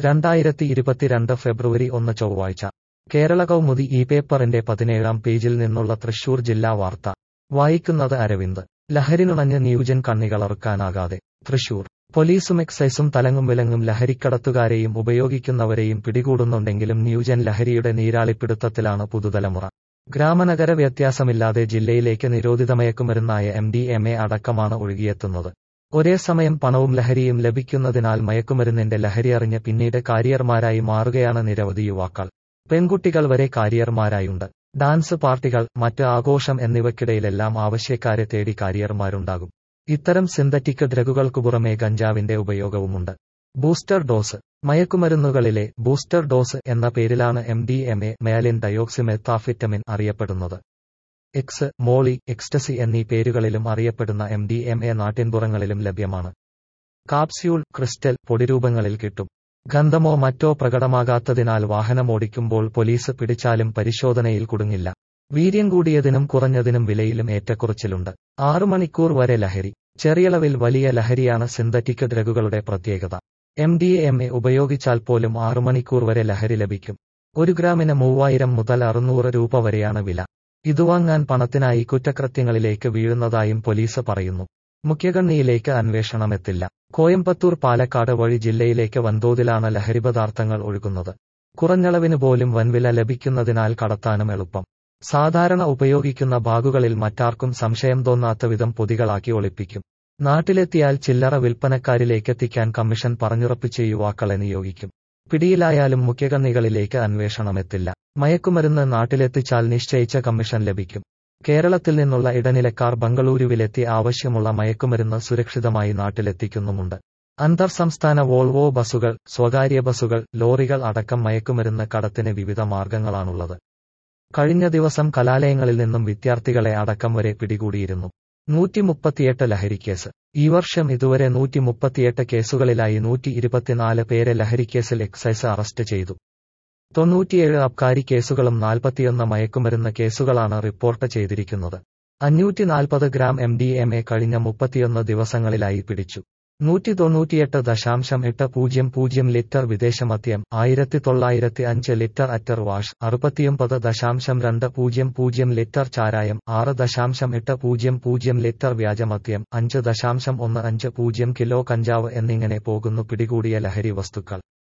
രണ്ടായിരത്തി ഇരുപത്തിരണ്ട് ഫെബ്രുവരി ഒന്ന് ചൊവ്വാഴ്ച കേരള കൗമുദി ഈ പേപ്പറിന്റെ പതിനേഴാം പേജിൽ നിന്നുള്ള തൃശൂർ ജില്ലാ വാർത്ത വായിക്കുന്നത് അരവിന്ദ് ലഹരിനുണഞ്ഞ് ന്യൂജൻ കണ്ണികളറുക്കാനാകാതെ തൃശൂർ പോലീസും എക്സൈസും തലങ്ങും വിലങ്ങും ലഹരിക്കടത്തുകാരെയും ഉപയോഗിക്കുന്നവരെയും പിടികൂടുന്നുണ്ടെങ്കിലും ന്യൂജൻ ലഹരിയുടെ നീരാളിപ്പിടുത്തത്തിലാണ് പുതുതലമുറ ഗ്രാമനഗര വ്യത്യാസമില്ലാതെ ജില്ലയിലേക്ക് നിരോധിത മയക്കുമരുന്നായ എം ഡി എം എ അടക്കമാണ് ഒഴുകിയെത്തുന്നത് ഒരേ സമയം പണവും ലഹരിയും ലഭിക്കുന്നതിനാൽ മയക്കുമരുന്നിന്റെ ലഹരിയറിഞ്ഞ് പിന്നീട് കാരിയർമാരായി മാറുകയാണ് നിരവധി യുവാക്കൾ പെൺകുട്ടികൾ വരെ കാരിയർമാരായുണ്ട് ഡാൻസ് പാർട്ടികൾ മറ്റ് ആഘോഷം എന്നിവയ്ക്കിടയിലെല്ലാം ആവശ്യക്കാരെ തേടി കാരിയർമാരുണ്ടാകും ഇത്തരം സിന്തറ്റിക് ഡ്രഗുകൾക്കു പുറമെ ഗഞ്ചാവിന്റെ ഉപയോഗവുമുണ്ട് ബൂസ്റ്റർ ഡോസ് മയക്കുമരുന്നുകളിലെ ബൂസ്റ്റർ ഡോസ് എന്ന പേരിലാണ് M D M A methylenedioxymethamphetamine അറിയപ്പെടുന്നത് എക്സ് മോളി എക്സ്റ്റസി എന്നീ പേരുകളിലും അറിയപ്പെടുന്ന എം ഡി എം എ നാട്ടിൻപുറങ്ങളിലും ലഭ്യമാണ് കാപ്സ്യൂൾ ക്രിസ്റ്റൽ പൊടിരൂപങ്ങളിൽ കിട്ടും ഗന്ധമോ മറ്റോ പ്രകടമാകാത്തതിനാൽ വാഹനമോടിക്കുമ്പോൾ പോലീസ് പിടിച്ചാലും പരിശോധനയിൽ കുടുങ്ങില്ല വീര്യം കൂടിയതിനും കുറഞ്ഞതിനും വിലയിലും ഏറ്റക്കുറച്ചിലുണ്ട് ആറു മണിക്കൂർ വരെ ലഹരി ചെറിയളവിൽ വലിയ ലഹരിയാണ് സിന്തറ്റിക് ഡ്രഗുകളുടെ പ്രത്യേകത എം ഡി എം എ ഉപയോഗിച്ചാൽ പോലും ആറു മണിക്കൂർ വരെ ലഹരി ലഭിക്കും ഒരു ഗ്രാമിന് മൂവായിരം മുതൽ അറുന്നൂറ് രൂപ വരെയാണ് വില ഇതുവാങ്ങാൻ പണത്തിനായി കുറ്റകൃത്യങ്ങളിലേക്ക് വീഴുന്നതായും പോലീസ് പറയുന്നു മുഖ്യകണ്ണിയിലേക്ക് അന്വേഷണമെത്തില്ല കോയമ്പത്തൂർ പാലക്കാട് വഴി ജില്ലയിലേക്ക് വൻതോതിലാണ് ലഹരിപദാർത്ഥങ്ങൾ ഒഴുകുന്നത് കുറഞ്ഞളവിന് പോലും വൻവില ലഭിക്കുന്നതിനാൽ കടത്താനും എളുപ്പം സാധാരണ ഉപയോഗിക്കുന്ന ബാഗുകളിൽ മറ്റാർക്കും സംശയം തോന്നാത്ത വിധം പൊതികളാക്കി ഒളിപ്പിക്കും നാട്ടിലെത്തിയാൽ ചില്ലറ വിൽപ്പനക്കാരിലേക്കെത്തിക്കാൻ കമ്മീഷൻ പറഞ്ഞുറപ്പിച്ച് യുവാക്കളെ നിയോഗിക്കും പിടിയിലായാലും മുഖ്യകണ്ണികളിലേക്ക് അന്വേഷണമെത്തില്ല മയക്കുമരുന്ന് നാട്ടിലെത്തിച്ചാൽ നിശ്ചയിച്ച കമ്മീഷൻ ലഭിക്കും കേരളത്തിൽ നിന്നുള്ള ഇടനിലക്കാർ ബംഗളൂരുവിലെത്തി ആവശ്യമുള്ള മയക്കുമരുന്ന് സുരക്ഷിതമായി നാട്ടിലെത്തിക്കുന്നുമുണ്ട് അന്തർ സംസ്ഥാന വോൾവോ ബസുകൾ സ്വകാര്യ ബസുകൾ ലോറികൾ അടക്കം മയക്കുമരുന്ന് കടത്തിന് വിവിധ മാർഗങ്ങളാണുള്ളത് കഴിഞ്ഞ ദിവസം കലാലയങ്ങളിൽ നിന്നും വിദ്യാർത്ഥികളെ അടക്കം വരെ പിടികൂടിയിരുന്നു നൂറ്റി മുപ്പത്തിയെട്ട് ലഹരിക്കേസ് ഈ വർഷം ഇതുവരെ നൂറ്റി മുപ്പത്തിയെട്ട് കേസുകളിലായി നൂറ്റി ഇരുപത്തിനാല് പേരെ ലഹരിക്കേസിൽ എക്സൈസ് അറസ്റ്റ് ചെയ്തു തൊണ്ണൂറ്റിയേഴ് അബ്കാരി കേസുകളും നാൽപ്പത്തിയൊന്ന് മയക്കുമരുന്ന് കേസുകളാണ് റിപ്പോർട്ട് ചെയ്തിരിക്കുന്നത് അഞ്ഞൂറ്റി നാൽപ്പത് gram M D M A കഴിഞ്ഞ മുപ്പത്തിയൊന്ന് ദിവസങ്ങളിലായി പിടിച്ചു നൂറ്റി തൊണ്ണൂറ്റിയെട്ട് ദശാംശം എട്ട് പൂജ്യം പൂജ്യം ലിറ്റർ വിദേശമദ്യം ആയിരത്തി തൊള്ളായിരത്തി അഞ്ച് ലിറ്റർ അറ്റർ വാഷ് അറുപത്തിയൊമ്പത് ദശാംശം രണ്ട് പൂജ്യം പൂജ്യം ലിറ്റർ ചാരായം ആറ് ദശാംശം എട്ട് പൂജ്യം പൂജ്യം ലിറ്റർ വ്യാജമദ്യം അഞ്ച് ദശാംശം ഒന്ന് അഞ്ച് പൂജ്യം കിലോ കഞ്ചാവ് എന്നിങ്ങനെ പോകുന്നു പിടികൂടിയ ലഹരി വസ്തുക്കൾ